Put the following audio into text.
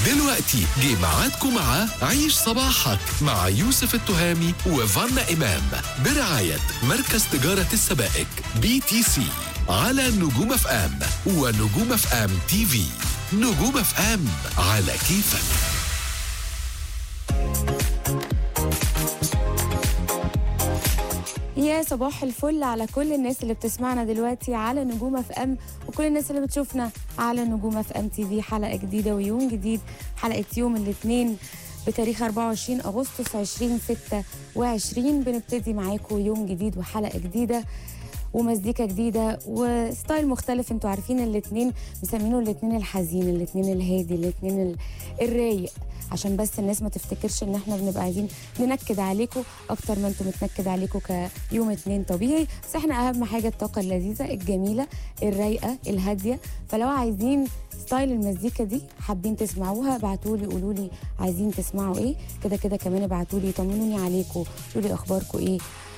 دلوقتي جه ميعادكم مع عيش صباحك مع يوسف التهامي وفانا إمام برعاية مركز تجارة السبائك بي تي سي على نجوم اف ام ونجوم اف ام تي في نجوم اف ام على كيفك يا صباح الفل على كل الناس اللي بتسمعنا دلوقتي على نجوم اف ام وكل الناس اللي بتشوفنا على نجوم اف ام تي في حلقه جديده ويوم جديد حلقه يوم الاثنين بتاريخ 24 اغسطس 2026 بنبتدي معاكم يوم جديد وحلقه جديده ومزيكا جديده وستايل مختلف انتوا عارفين الاثنين مسمينه الاثنين الحزين الاثنين الهادي الاثنين ال- الرايق عشان بس الناس ما تفتكرش ان احنا بنبقى عايزين ننكد عليكم اكتر ما انتم متنكد عليكم كيوم اتنين طبيعي بس احنا اهم حاجه الطاقه اللذيذه الجميله الرايقه الهاديه فلو عايزين ستايل المزيكا دي حابين تسمعوها ابعتوا لي قولوا لي عايزين تسمعوا ايه كده كده كمان ابعتوا لي طمنوني عليكم قولوا لي اخباركم ايه